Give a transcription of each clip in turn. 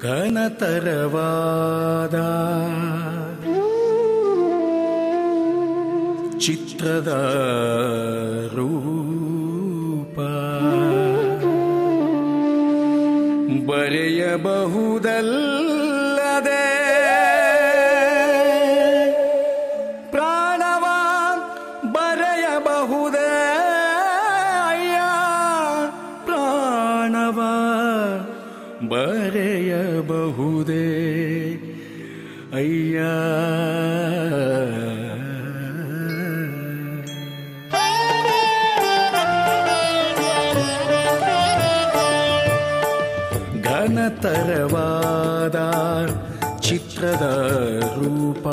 ಘನತರವಾದ ಚಿತ್ರದ ರೂಪ ಬರೆಯಬಹುದಲ್ಲದೆ ಪ್ರಾಣವ ಬರೆಯಬಹುದೇ ಅಯ್ಯ ಪ್ರಾಣವ ಬರೆಯಬಹುದೇ ಅಯ್ಯ ಘನತರವಾದ ಚಿತ್ರದ ರೂಪ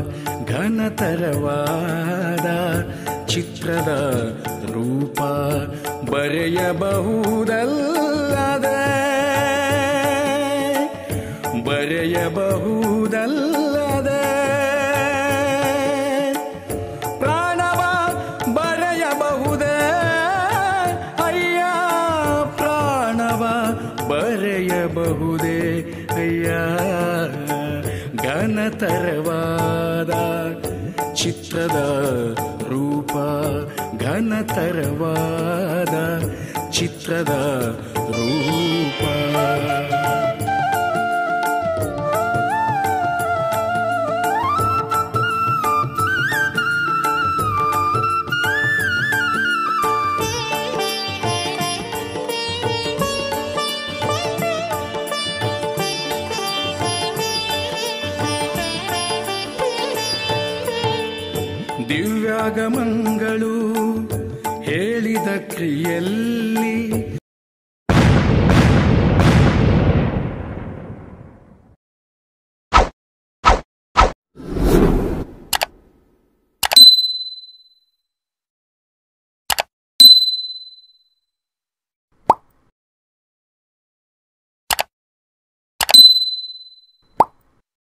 ಘನತರವಾದ ಚಿತ್ರದ ರೂಪ ಬರೆಯಬಹುದಲ್ಲದೆ ಬರೆಯಬಹುದಲ್ಲದೆ ಪ್ರಾಣವ ಬರೆಯಬಹುದೇ ಅಯ್ಯ ಪ್ರಾಣವ ಬರೆಯಬಹುದೇ ಅಯ್ಯ ಘನತರವಾದ ಚಿತ್ರದ ರೂಪ ಘನತರವಾದ ಚಿತ್ರದ ರೂಪ ದಿವ್ಯಾಗಮಂಗಳು ಹೇಳಿದ ಕ್ರಿಯಲ್ಲಿ